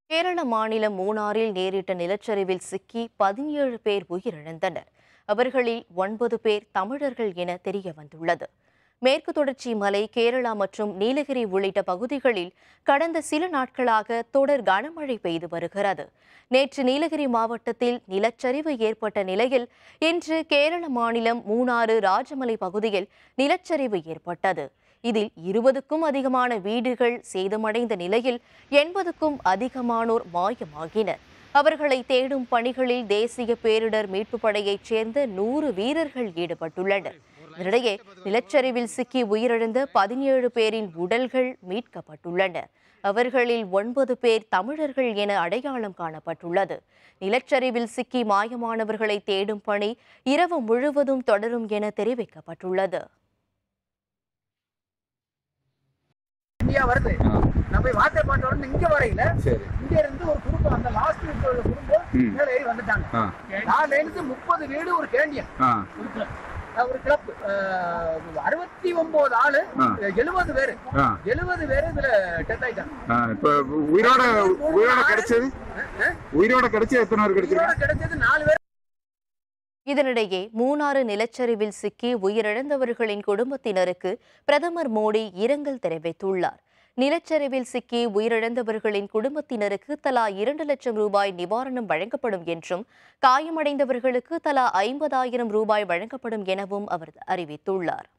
கேரள மாநிலம் மூணாறில் நேரிட்ட நிலச்சரிவில் சிக்கி பதினேழு பேர் உயிரிழந்தனர் அவர்களில் ஒன்பது பேர் தமிழர்கள் என தெரிய வந்துள்ளது மேற்கு தொடர்ச்சி மலை கேரளா மற்றும் நீலகிரி உள்ளிட்ட பகுதிகளில் கடந்த சில நாட்களாக தொடர் கனமழை பெய்து வருகிறது நேற்று நீலகிரி மாவட்டத்தில் நிலச்சரிவு ஏற்பட்ட நிலையில் இன்று கேரள மாநிலம் மூணாறு ராஜமலை பகுதியில் நிலச்சரிவு ஏற்பட்டது இதில் இருபதுக்கும் அதிகமான வீடுகள் சேதமடைந்த நிலையில் எண்பதுக்கும் அதிகமானோர் மாயமாகினர் அவர்களை தேடும் பணிகளில் தேசிய பேரிடர் மீட்புப் படையைச் சேர்ந்த நூறு வீரர்கள் ஈடுபட்டுள்ளனர் இதனிடையே நிலச்சரிவில் சிக்கி உயிரிழந்த பதினேழு பேரின் உடல்கள் மீட்கப்பட்டுள்ளன அவர்களில் ஒன்பது பேர் தமிழர்கள் என அடையாளம் காணப்பட்டுள்ளது நிலச்சரிவில் சிக்கி மாயமானவர்களை தேடும் பணி இரவு முழுவதும் தொடரும் என தெரிவிக்கப்பட்டுள்ளது இந்தியா வருது நான் போய் வாட்டர் பாயிண்ட் வந்து இங்க வரையில சரி இங்க இருந்து ஒரு குடும்பம் அந்த லாஸ்ட் குடும்பம் ம். மேல ஏறி வந்துட்டாங்க ஆ நாலுல இருந்து முப்பது வீடு ஒரு கேண்டியன் ஆ ஒரு club. அஹ் ஒரு கிளப் அறுபத்தி ஒன்பது ஆளு ஆ. எழுபது பேரு ஆ எழுபது பேரு இதுல டெத் ஆயிட்டாங்க ஆ இப்போ உயிரோட உயிரோட கிடைச்சது அஹ், அஹ். உயிரோட கிடைச்சது எத்தனை பேர் உயிரோட கிடைச்சிருக்கு கிடைச்சது நாலு பேர் இதனிடையே மூணாறு நிலச்சரிவில் சிக்கி உயிரிழந்தவர்களின் குடும்பத்தினருக்கு பிரதமர் மோடி இரங்கல் தெரிவித்துள்ளார் நிலச்சரிவில் சிக்கி உயிரிழந்தவர்களின் குடும்பத்தினருக்கு தலா இரண்டு லட்சம் ரூபாய் நிவாரணம் வழங்கப்படும் என்றும் காயமடைந்தவர்களுக்கு தலா ஐம்பதாயிரம் ரூபாய் வழங்கப்படும் எனவும் அவர் அறிவித்துள்ளார்